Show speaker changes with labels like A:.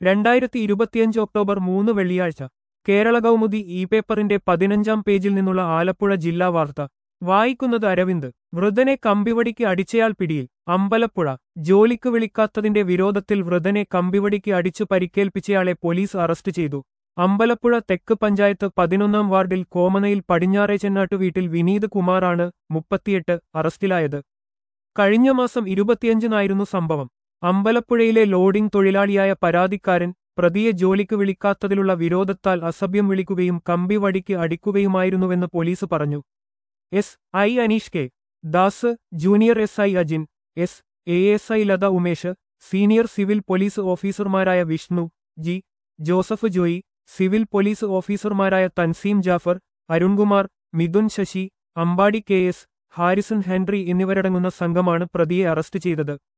A: രണ്ടായിരത്തി ഇരുപത്തിയഞ്ച് ഒക്ടോബർ മൂന്ന് വെള്ളിയാഴ്ച കേരള കൗമുദി ഇ പേപ്പറിന്റെ പതിനഞ്ചാം പേജിൽ നിന്നുള്ള ആലപ്പുഴ ജില്ലാ വാർത്ത വായിക്കുന്നത് അരവിന്ദ് വൃതനെ കമ്പിവടിക്ക് അടിച്ചയാൾ പിടിയിൽ അമ്പലപ്പുഴ ജോലിക്ക് വിളിക്കാത്തതിന്റെ വിരോധത്തിൽ വൃതനെ കമ്പിവടിക്ക് അടിച്ചു പരിക്കേൽപ്പിച്ചയാളെ പോലീസ് അറസ്റ്റ് ചെയ്തു അമ്പലപ്പുഴ തെക്ക് പഞ്ചായത്ത് പതിനൊന്നാം വാർഡിൽ കോമനയിൽ പടിഞ്ഞാറേ ചെന്നാട്ടു വീട്ടിൽ വിനീത് കുമാറാണ് മുപ്പത്തിയെട്ട് അറസ്റ്റിലായത് കഴിഞ്ഞ മാസം ഇരുപത്തിയഞ്ചിനായിരുന്നു സംഭവം അമ്പലപ്പുഴയിലെ ലോഡിംഗ് തൊഴിലാളിയായ പരാതിക്കാരൻ പ്രതിയെ ജോലിക്ക് വിളിക്കാത്തതിലുള്ള വിരോധത്താൽ അസഭ്യം വിളിക്കുകയും കമ്പി വടിക്ക് അടിക്കുകയുമായിരുന്നുവെന്ന് പോലീസ് പറഞ്ഞു S I Aneesh K Das junior S I Ajin S A S I Latha Umesh senior civil police ഓഫീസർമാരായ Vishnu G Joseph Joy civil police ഓഫീസർമാരായ തൻസീം ജാഫർ അരുൺകുമാർ മിഥുൻ ശശി അമ്പാടി കെ എസ് ഹാരിസൺ ഹെൻറി എന്നിവരടങ്ങുന്ന സംഘമാണ് പ്രതിയെ അറസ്റ്റ് ചെയ്തത്